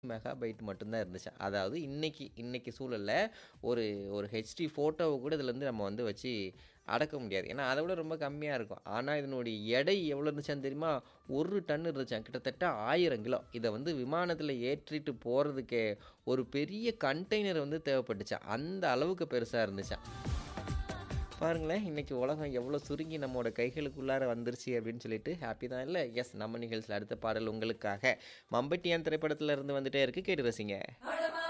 Megabyte மட்டும்தான் இருந்துச்சாம். அதாவது இன்னைக்கு இன்னைக்கு சூழல்ல ஒரு ஒரு ஹெச்டி ஃபோட்டோவ கூட இதில வந்து நம்ம வந்து வச்சு அடக்க முடியாது. ஏன்னா, அத விட ரொம்ப கம்மியா இருக்கும். ஆனா, இதனுடைய எடை எவ்வளோ இருந்துச்சான்னு தெரியுமா? 1 டன் இருந்துச்சாம். கிட்டத்தட்ட 1000 கிலோ. இத வந்து விமானத்தில ஏற்றிட்டு போறதுக்கே ஒரு பெரிய கண்டெய்னர் வந்து தேவைப்பட்டுச்சாம். அந்த அளவுக்கு பெருசா இருந்துச்சாம். பாருங்களேன், இன்னைக்கு உலகம் எவ்வளோ சுருங்கி நம்மோட கைகளுக்குள்ளார வந்துருச்சு அப்படின்னு சொல்லிட்டு ஹாப்பி தான் இல்ல? எஸ் நம்ம நிகழ்ச்சியில அடுத்த பாடல் உங்களுக்காக மம்பட்டியான் திரைப்படத்தில இருந்து வந்துட்டே இருக்கு. கேட்டு ரசிங்க.